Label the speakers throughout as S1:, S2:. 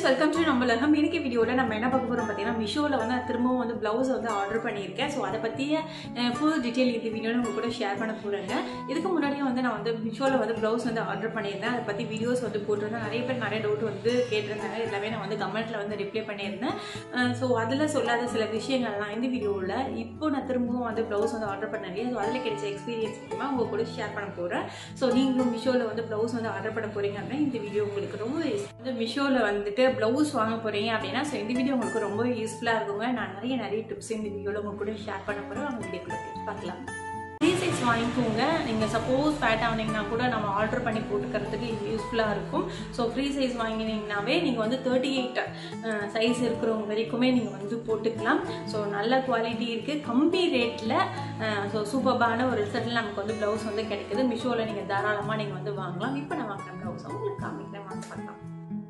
S1: welcome to நம்ம லகம் இன்னைக்கு வீடியோவில் நம்ம என்ன பார்க்க போகிறோம் பார்த்தீங்கன்னா மிஷோவில் வந்து நான் திரும்பவும் வந்து ப்ளவுஸ் வந்து ஆர்டர் பண்ணியிருக்கேன் ஸோ அதை பற்றிய ஃபுல் டீட்டெயில் இந்த வீடியோவில் உங்க கூட ஷேர் பண்ண போகிறேங்க இதுக்கு முன்னாடியே வந்து நான் வந்து மிஷோவில் வந்து ப்ளவுஸ் வந்து ஆர்டர் பண்ணியிருந்தேன் அதை பற்றி வீடியோஸ் வந்து போட்டிருந்தேன் நிறைய பேர் நிறைய டவுட் வந்து கேட்டிருந்தாங்க எல்லாமே நான் வந்து கமெண்ட்டில் வந்து ரிப்ளை பண்ணியிருந்தேன் ஸோ அதில் சொல்லாத சில விஷயங்கள்லாம் இந்த வீடியோவில் இப்போ நான் திரும்பவும் வந்து ப்ளவுஸ் வந்து ஆர்டர் பண்ணேன் இல்லையா ஸோ அதில் கிடைச்ச எக்ஸ்பீரியன்ஸ் மூலமாக உங்க கூட ஷேர் பண்ண போகிறேன் ஸோ நீங்களும் மிஷோவில் வந்து ப்ளவுஸ் வந்து ஆர்டர் பண்ண போகிறீங்க அப்படின்னா இந்த வீடியோ உங்களுக்கு ரொம்ப வந்து மிஷோவில் வந்துட்டு ப்ளவுஸ் வாங்க போகிறீங்க அப்படின்னா ஸோ இந்த வீடியோ உங்களுக்கு ரொம்ப யூஸ்ஃபுல்லாக இருக்குங்க நான் நிறைய நிறைய டிப்ஸ் இந்த வீடியோவில் உங்க கூட ஷேர் பண்ண போகிறேன் அவங்க வீடியோக்குள்ள போய் பார்க்கலாம் த்ரீ சைஸ் வாங்கிக்கோங்க நீங்கள் சப்போஸ் ஃபேட் ஆனீங்கன்னா கூட நம்ம ஆர்டர் பண்ணி போட்டுக்கிறதுக்கு இது யூஸ்ஃபுல்லாக இருக்கும் ஸோ ஃப்ரீ சைஸ் வாங்கினீங்கனாவே நீங்கள் வந்து தேர்ட்டி எயிட் சைஸ் இருக்கிறவங்க வரைக்குமே நீங்கள் வந்து போட்டுக்கலாம் ஸோ நல்ல குவாலிட்டி இருக்குது கம்மி ரேட்டில் ஸோ சூப்பர்பான ஒரு ரிசல்ட்டில் நமக்கு வந்து ப்ளவுஸ் வந்து கிடைக்குது மிஷோவில் நீங்கள் தாராளமாக நீங்கள் வந்து வாங்கலாம் இப்போ நான் வாங்கின ப்ளவுஸ் உங்களுக்கு காமிக்கிறேன் வாங்க பார்க்கலாம்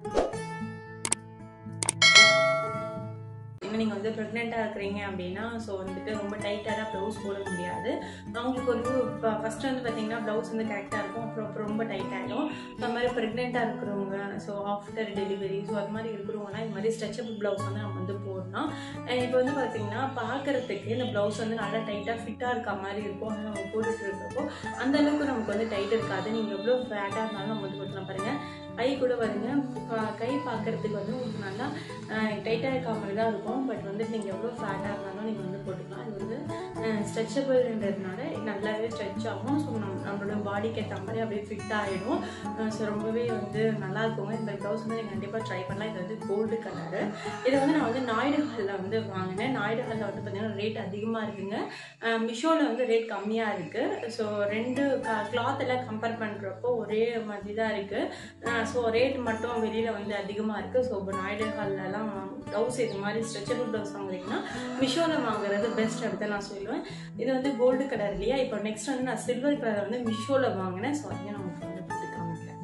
S1: இன்னும் நீங்கள் வந்து ப்ரெக்னெண்ட்டாக இருக்கிறீங்க அப்படின்னா ஸோ வந்துட்டு ரொம்ப டைட்டாக ப்ளவுஸ் போட முடியாது அவங்களுக்கு ஒரு இப்போ ஃபஸ்ட்டு வந்து பார்த்தீங்கன்னா ப்ளவுஸ் வந்து கரெக்டாக இருக்கும் அப்புறம் அப்புறம் ரொம்ப டைட் ஆகிடும் ஸோ அது மாதிரி ப்ரெக்னெண்ட்டாக இருக்கிறவங்க ஸோ ஆஃப்டர் டெலிவரி ஸோ அது மாதிரி இருக்கிறவங்கன்னா இது மாதிரி ஸ்ட்ரெச்சபிள் ப்ளவுஸ் வந்து நம்ம வந்து போடணும் இப்போ வந்து பார்த்தீங்கன்னா பார்க்குறதுக்கு இந்த ப்ளவுஸ் வந்து நல்லா டைட்டாக ஃபிட்டாக இருக்க மாதிரி இருக்கும் ஆனால் நம்ம போட்டுட்டு இருக்கிறப்போ அந்த அளவுக்கு நமக்கு வந்து டைட் இருக்காது நீங்கள் எவ்வளோ ஃபேட்டாக இருந்தாலும் நம்ம வந்து போட்டலாம் பாருங்கள் கை கூட வருங்க கை பார்க்குறதுக்கு வந்து உங்களுக்கு நல்லா டைட்டாக இருக்க மாதிரி தான் இருக்கும் பட் வந்து நீங்கள் எவ்வளோ ஃபேட்டாக இருந்தாலும் நீங்கள் வந்து போட்டுக்கலாம் இது வந்து ஸ்ட்ரெச்சபிள்ன்றதுனால நல்லாவே ஸ்ட்ரெச் ஆகும் ஸோ நம்ம நம்மளோட பாடிக்கு ஏற்ற மாதிரி அப்படியே ஃபிட் ஆகிடும் ஸோ ரொம்பவே வந்து நல்லா இருக்குங்க இந்த ப்ளவுஸ் வந்து நீங்கள் கண்டிப்பாக ட்ரை பண்ணலாம் இது வந்து கோல்டு கலரு இதை வந்து நான் வந்து நாயுடு ஹாலில் வந்து வாங்கினேன் நாயுடு ஹாலில் வந்து பார்த்தீங்கன்னா ரேட் அதிகமாக இருக்குங்க மிஷோவில் வந்து ரேட் கம்மியாக இருக்குது ஸோ ரெண்டு கிளாத் எல்லாம் கம்பேர் பண்ணுறப்போ ஒரே மாதிரி தான் இருக்குது ஸோ ரேட் மட்டும் வெளியில் வந்து அதிகமாக இருக்குது ஸோ இப்போ நாயுடு ஹால்லலாம் ப்ளவுஸ் இது மாதிரி ஸ்ட்ரெச்சபிள் ப்ளவுஸ் வாங்குறீங்கன்னா மிஷோவில் வாங்குறது பெஸ்ட் அப்படி நான் சொல்லுவேன் இது வந்து கோல்டு கலர் இல்லையா இப்போ நெக்ஸ்ட் வந்து நான் சில்வர் கலர் வந்து மிஷோவில் வாங்கினேன் ஸோ அதையும் நமக்கு வந்து போட்டு காமிக்கிறேன்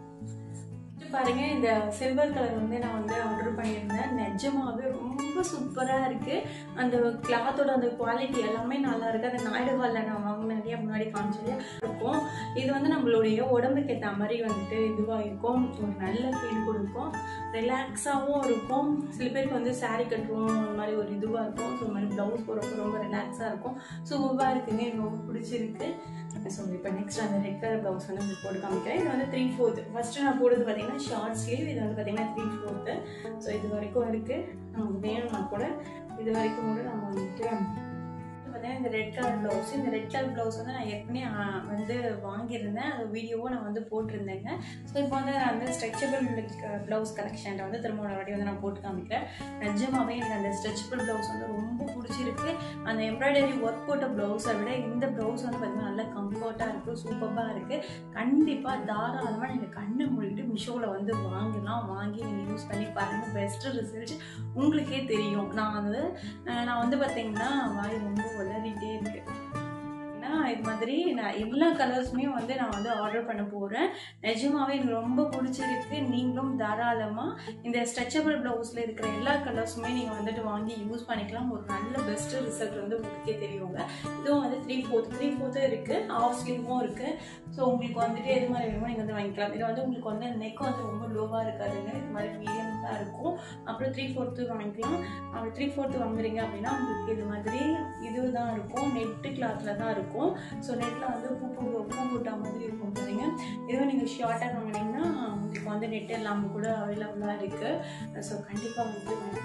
S1: பாருங்க இந்த சில்வர் கலர் வந்து நான் வந்து ஆர்டர் பண்ணியிருந்தேன் நிஜமாவே ரொம்ப சூப்பராக இருக்குது அந்த கிளாத்தோட அந்த குவாலிட்டி எல்லாமே நல்லா இருக்குது அந்த நாயுடு ஹாலில் நான் வாங்கினேன் இல்லையா முன்னாடி காமிச்சதே இருக்கும் இது வந்து நம்மளுடைய உடம்புக்கு ஏற்ற மாதிரி வந்துட்டு இதுவாக இருக்கும் ஒரு நல்ல ஃபீல் கொடுக்கும் ரிலாக்ஸாகவும் இருக்கும் சில பேருக்கு வந்து சாரீ கட்டுவோம் அந்த மாதிரி ஒரு இதுவாக இருக்கும் ஸோ மாதிரி ப்ளவுஸ் போடுறப்போ ரொம்ப ரிலாக்ஸாக இருக்கும் சூப்பராக இருக்குங்க எனக்கு ரொம்ப பிடிச்சிருக்கு ஸோ இப்போ நெக்ஸ்ட் அந்த ரெட் கலர் ப்ளவுஸ் வந்து உங்களுக்கு போட்டு காமிக்கிறேன் இது வந்து த்ரீ ஃபோர்த் ஃபஸ்ட்டு நான் போடுறது பார்த்தீங்கன்னா ஷார்ட் ஸ்லீவ் இது வந்து பார்த்தீங்கன்னா த்ரீ ஃபோர்த்து ஸோ இது வரைக்கும் இருக்குது நமக்கு வேணும்னா கூட இது வரைக்கும் கூட நம்ம வந்துட்டு பார்த்தீங்கன்னா இந்த ரெட் கலர் ப்ளவுஸ் இந்த ரெட் கலர் ப்ளவுஸ் வந்து நான் ஏற்கனவே வந்து வாங்கியிருந்தேன் அந்த வீடியோவும் நான் வந்து போட்டிருந்தேங்க ஸோ இப்போ வந்து நான் வந்து ஸ்ட்ரெச்சபிள் ப்ளவுஸ் கலெக்ஷனில் வந்து திரும்ப ஒரு வாட்டி வந்து நான் போட்டு காமிக்கிறேன் நிஜமாகவே எனக்கு அந்த ஸ்ட்ரெச்சபிள் ப்ளவுஸ் வந்து ரொம்ப பிடிச்சிருக்கு அந்த எம்ப்ராய்டரி ஒர்க் போட்ட ப்ளவுஸை விட இந்த ப்ளவுஸ் வந்து பார்த்திங்கன்னா நல்லா கம்ஃபர்ட்டாக இருக்குது சூப்பராக இருக்குது கண்டிப்பாக தாராளமாக நீங்கள் கண்ணை மூடிட்டு மிஷோவில் வந்து வாங்கலாம் வாங்கி நீங்கள் யூஸ் பண்ணி பாருங்கள் பெஸ்ட்டு ரிசல்ட் உங்களுக்கே தெரியும் நான் வந்து நான் வந்து பார்த்திங்கன்னா வாய் ரொம்ப வளரிட்டே இருக்கு இது மாதிரி நான் எல்லா கலர்ஸுமே வந்து நான் வந்து ஆர்டர் பண்ண போகிறேன் நிஜமாவே எனக்கு ரொம்ப பிடிச்சிருக்கு நீங்களும் தாராளமாக இந்த ஸ்ட்ரெச்சபிள் ப்ளவுஸில் இருக்கிற எல்லா கலர்ஸுமே நீங்கள் வந்துட்டு வாங்கி யூஸ் பண்ணிக்கலாம் ஒரு நல்ல பெஸ்ட்டு ரிசல்ட் வந்து உங்களுக்கே தெரியுங்க இதுவும் வந்து த்ரீ ஃபோர்த் த்ரீ ஃபோர்த்தும் இருக்குது ஆஃப் ஸ்லீவும் இருக்குது ஸோ உங்களுக்கு வந்துட்டு எது மாதிரி வேணுமோ நீங்கள் வந்து வாங்கிக்கலாம் இது வந்து உங்களுக்கு வந்து நெக் வந்து ரொம்ப லோவாக இருக்காதுங்க இது மாதிரி மீடியம் தான் இருக்கும் அப்புறம் த்ரீ ஃபோர்த்து வாங்கிக்கலாம் அப்படி த்ரீ ஃபோர்த்து வாங்குறீங்க அப்படின்னா உங்களுக்கு இது மாதிரி இது தான் இருக்கும் நெட்டு கிளாத்தில் தான் இருக்கும் ஸோ நெட்டில் வந்து பூ பூ பூ போட்டா மாதிரி இருக்கும் பாருங்க இதுவே நீங்கள் ஷார்ட்டாக வாங்கினீங்கன்னா உங்களுக்கு வந்து நெட் எல்லாமே கூட அவைலபிளாக இருக்குது ஸோ கண்டிப்பாக வந்து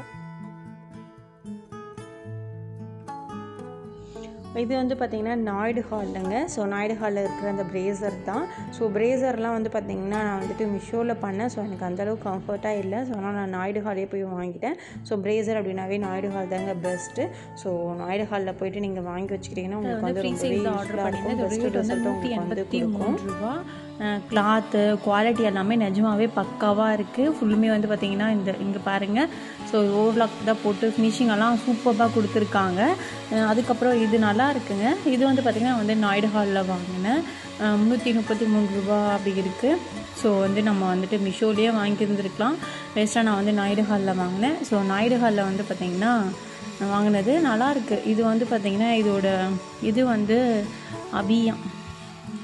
S1: இது வந்து பார்த்திங்கன்னா நாயுடு ஹால்லுங்க ஸோ நாயுடு ஹாலில் இருக்கிற அந்த பிரேசர் தான் ஸோ பிரேசர்லாம் வந்து பார்த்திங்கன்னா நான் வந்துட்டு மிஷோவில் பண்ணேன் ஸோ எனக்கு அந்தளவுக்கு கம்ஃபர்ட்டாக இல்லை ஸோ ஆனால் நான் நாயுடு ஹாலே போய் வாங்கிட்டேன் ஸோ பிரேசர் அப்படின்னாவே நாயுடு ஹால் தாங்க பெஸ்ட்டு ஸோ நாயுடு ஹாலில் போயிட்டு நீங்கள் வாங்கி வச்சுக்கிட்டிங்கன்னா உங்களுக்கு வந்து ரொம்பவே யூஸ்ஃபுல்லாக இருக்கும் பெஸ்ட்டு ரிசல்ட் உங்களுக்கு வந்து கொடுக்கும்
S2: ரூபா கிளாத்து குவாலிட்டி எல்லாமே நிஜமாவே பக்காவாக இருக்குது ஃபுல்லுமே வந்து பார்த்திங்கன்னா இந்த இங்கே பாருங்கள் ஸோ ஓவர்லாக் தான் போட்டு ஃபினிஷிங்கெல்லாம் சூப்பராக கொடுத்துருக்காங்க அதுக்கப்புறம் இது நல்லா இருக்குங்க இது வந்து பார்த்திங்கன்னா வந்து நாயுடு ஹாலில் வாங்கினேன் முந்நூற்றி முப்பத்தி மூணு ரூபா அப்படி இருக்குது ஸோ வந்து நம்ம வந்துட்டு மிஷோலேயே வாங்கியிருந்துருக்கலாம் வேஸ்ட்டாக நான் வந்து நாயுடு ஹாலில் வாங்கினேன் ஸோ நாயுடு ஹாலில் வந்து பார்த்திங்கன்னா வாங்கினது நல்லாயிருக்கு இது வந்து பார்த்திங்கன்னா இதோட இது வந்து அபியம்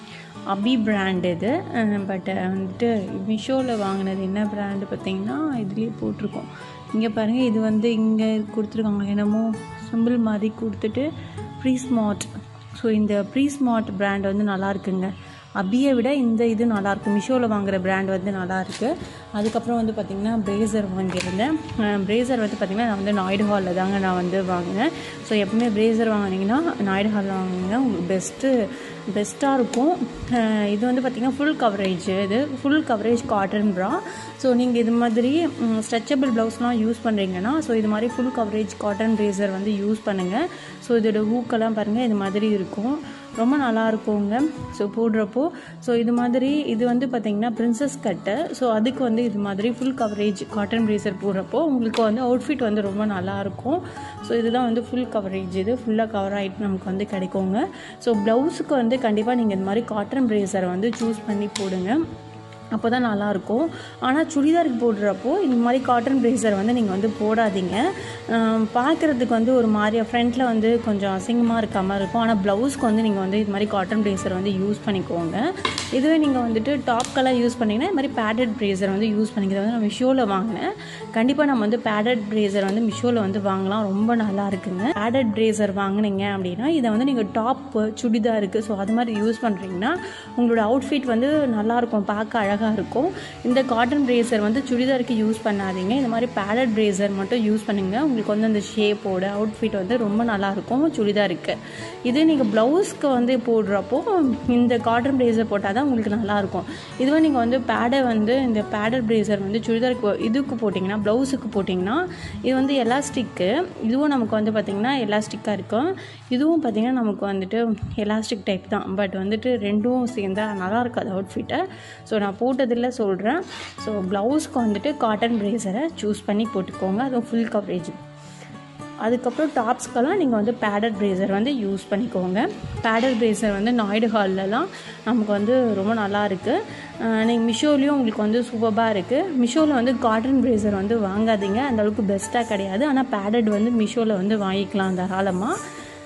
S2: அபி பிராண்ட் இது பட் வந்துட்டு மிஷோவில் வாங்கினது என்ன பிராண்டு பார்த்தீங்கன்னா இதுலேயே போட்டிருக்கோம் இங்கே பாருங்கள் இது வந்து இங்கே கொடுத்துருக்காங்க என்னமோ சிம்பிள் மாதிரி கொடுத்துட்டு ப்ரீ ஸ்மார்ட் ஸோ இந்த ப்ரீ ஸ்மார்ட் பிராண்ட் வந்து நல்லா இருக்குங்க அபியை விட இந்த இது நல்லாயிருக்கு மிஷோவில் வாங்குற பிராண்ட் வந்து நல்லாயிருக்கு அதுக்கப்புறம் வந்து பார்த்திங்கன்னா பிரேசர் வாங்கியிருந்தேன் பிரேசர் வந்து பார்த்திங்கன்னா நான் வந்து நாய்டு ஹாலில் தாங்க நான் வந்து வாங்கினேன் ஸோ எப்பவுமே பிரேசர் வாங்கினீங்கன்னா நாய்டு ஹாலில் வாங்கினீங்கன்னா உங்களுக்கு பெஸ்ட்டு பெஸ்ட்டாக இருக்கும் அஹ் இது வந்து பார்த்திங்கன்னா ஃபுல் கவரேஜ் இது full coverage cotton bra so நீங்கள் இது மாதிரி ஸ்ட்ரெச்சபிள் ப்ளவுஸ்லாம் யூஸ் பண்ணுறீங்கன்னா ஸோ இது மாதிரி ஃபுல் கவரேஜ் காட்டன் பிரேசர் வந்து யூஸ் பண்ணுங்கள் ஸோ இதோட ஹூக்கெல்லாம் பாருங்கள் இது மாதிரி இருக்கும் ரொம்ப நல்லா இருக்குங்க ஸோ போடுறப்போ ஸோ இது மாதிரி இது வந்து பார்த்திங்கன்னா பிரின்சஸ் கட்டு ஸோ அதுக்கு வந்து இது மாதிரி ஃபுல் கவரேஜ் காட்டன் பிரேசர் போடுறப்போ உங்களுக்கு வந்து அவுட்ஃபிட் வந்து ரொம்ப நல்லாயிருக்கும் ஸோ இதுதான் வந்து ஃபுல் கவரேஜ் இது ஃபுல்லாக கவர் ஆகிட்டு நமக்கு வந்து கிடைக்குங்க ஸோ ப்ளவுஸுக்கு வந்து கண்டிப்பாக நீங்கள் இந்த மாதிரி காட்டன் பிரேசரை வந்து சூஸ் பண்ணி போடுங்க அப்போ தான் நல்லாயிருக்கும் ஆனால் சுடிதாருக்கு போடுறப்போ இந்த மாதிரி காட்டன் பிரேசர் வந்து நீங்கள் வந்து போடாதீங்க பார்க்குறதுக்கு வந்து ஒரு மாதிரியா ஃப்ரண்ட்டில் வந்து கொஞ்சம் அசிங்கமாக இருக்க மாதிரி இருக்கும் ஆனால் ப்ளவுஸ்க்கு வந்து நீங்கள் வந்து இது மாதிரி காட்டன் பிரேசர் வந்து யூஸ் பண்ணிக்கோங்க இதுவே நீங்கள் வந்துட்டு டாப்க்கெல்லாம் யூஸ் பண்ணிங்கன்னா இது மாதிரி பேடட் பிரேசர் வந்து யூஸ் பண்ணிக்கிறது வந்து நான் மிஷோவில் வாங்கினேன் கண்டிப்பாக நம்ம வந்து பேடட் பிரேசர் வந்து மிஷோவில் வந்து வாங்கலாம் ரொம்ப நல்லா இருக்குங்க பேடட் பிரேசர் வாங்கினீங்க அப்படின்னா இதை வந்து நீங்கள் டாப்பு சுடிதார் இருக்குது ஸோ அது மாதிரி யூஸ் பண்ணுறீங்கன்னா உங்களோட அவுட்ஃபிட் வந்து நல்லாயிருக்கும் பார்க்க அழகாக இருக்கும் இந்த காட்டன் பிரேசர் வந்து சுடிதாருக்கு யூஸ் பண்ணாதீங்க இந்த மாதிரி பேடட் பிரேசர் மட்டும் யூஸ் பண்ணுங்கள் உங்களுக்கு வந்து அந்த ஷேப்போட அவுட்ஃபிட் வந்து ரொம்ப நல்லாயிருக்கும் சுடிதாருக்கு இது நீங்கள் ப்ளவுஸ்க்கு வந்து போடுறப்போ இந்த காட்டன் பிரேசர் போட்டால் தான் உங்களுக்கு நல்லாயிருக்கும் இதுவே நீங்கள் வந்து பேடை வந்து இந்த பேடட் பிரேசர் வந்து சுடிதாருக்கு இதுக்கு போட்டிங்கன்னா ப்ளவுஸுக்கு போட்டிங்கன்னா இது வந்து எலாஸ்டிக்கு இதுவும் நமக்கு வந்து பார்த்திங்கன்னா எலாஸ்டிக்காக இருக்கும் இதுவும் பார்த்திங்கன்னா நமக்கு வந்துட்டு எலாஸ்டிக் டைப் தான் பட் வந்துட்டு ரெண்டும் சேர்ந்தா நல்லா இருக்காது அவுட்ஃபிட்டை ஸோ நான் போட்டதில் சொல்கிறேன் ஸோ ப்ளவுஸ்க்கு வந்துட்டு காட்டன் பிரேசரை சூஸ் பண்ணி போட்டுக்கோங்க அதுவும் ஃபுல் கவரேஜ் அதுக்கப்புறம் டாப்ஸ்க்கெல்லாம் நீங்கள் வந்து பேடட் பிரேசர் வந்து யூஸ் பண்ணிக்கோங்க பேடட் பிரேசர் வந்து நாய்டு ஹால்லலாம் நமக்கு வந்து ரொம்ப நல்லா இருக்குது நீங்கள் மிஷோலேயும் உங்களுக்கு வந்து சூப்பராக இருக்குது மிஷோவில் வந்து காட்டன் பிரேசர் வந்து வாங்காதீங்க அந்த அளவுக்கு பெஸ்ட்டாக கிடையாது ஆனால் பேடட் வந்து மிஷோவில் வந்து வாங்கிக்கலாம் தாராளமாக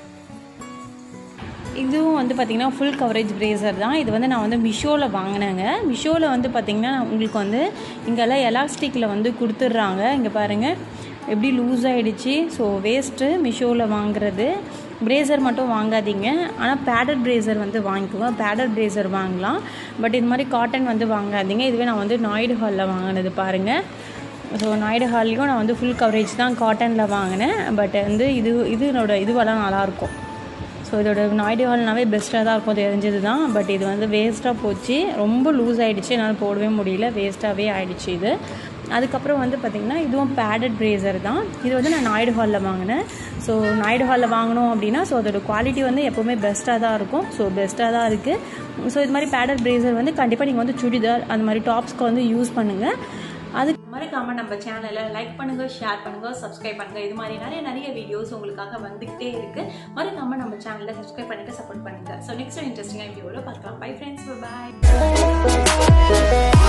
S2: இதுவும் வந்து பார்த்திங்கன்னா ஃபுல் கவரேஜ் பிரேசர் தான் இது வந்து நான் வந்து மிஷோவில் வாங்கினேங்க மிஷோவில் வந்து பார்த்திங்கன்னா உங்களுக்கு வந்து இங்கெல்லாம் எலாஸ்டிக்கில் வந்து கொடுத்துட்றாங்க இங்கே பாருங்கள் எப்படி லூஸ் ஆகிடுச்சு ஸோ வேஸ்ட்டு மிஷோவில் வாங்குறது பிரேசர் மட்டும் வாங்காதீங்க ஆனால் பேடட் பிரேசர் வந்து வாங்கிக்கோங்க பேடட் பிரேசர் வாங்கலாம் பட் இது மாதிரி காட்டன் வந்து வாங்காதீங்க இதுவே நான் வந்து நாய்டு ஹாலில் வாங்கினது பாருங்கள் ஸோ நாய்டு ஹால்லையும் நான் வந்து ஃபுல் கவரேஜ் தான் காட்டனில் வாங்கினேன் பட் வந்து இது இது என்னோட இதுவெல்லாம் நல்லாயிருக்கும் ஸோ இதோட நாய்டு ஹால்னாவே பெஸ்ட்டாக தான் இருக்கும் தெரிஞ்சது தான் பட் இது வந்து வேஸ்ட்டாக போச்சு ரொம்ப லூஸ் ஆகிடுச்சு என்னால் போடவே முடியல வேஸ்ட்டாகவே ஆகிடுச்சு இது அதுக்கப்புறம் வந்து பார்த்திங்கன்னா இதுவும் பேடட் பிரேசர் தான் இது வந்து நான் நாய்டு ஹாலில் வாங்கினேன் ஸோ நாய்டு ஹாலில் வாங்கினோம் அப்படின்னா ஸோ அதோட குவாலிட்டி வந்து எப்போவுமே பெஸ்ட்டாக தான் இருக்கும் ஸோ பெஸ்ட்டாக தான் இருக்குது ஸோ இது மாதிரி பேடட் பிரேசர் வந்து கண்டிப்பாக நீங்கள் வந்து சுடிதார் அந்த மாதிரி டாப்ஸ்க்கு வந்து யூஸ் பண்ணுங்கள் அதுக்கு
S1: மறக்காம நம்ம சேனலை லைக் பண்ணுங்க ஷேர் பண்ணுங்க சப்ஸ்கிரைப் பண்ணுங்க இது மாதிரி நிறைய நிறைய வீடியோஸ் உங்களுக்காக வந்துகிட்டே இருக்கு மறக்காம நம்ம சேனலை சப்ஸ்கிரைப் பண்ணிட்டு சப்போர்ட் பண்ணுங்க ஸோ நெக்ஸ்ட் இன்ட்ரெஸ்டிங்காக வீடியோவில் பார்க்கலாம் பை ஃப்ரெண்ட்ஸ் பாய்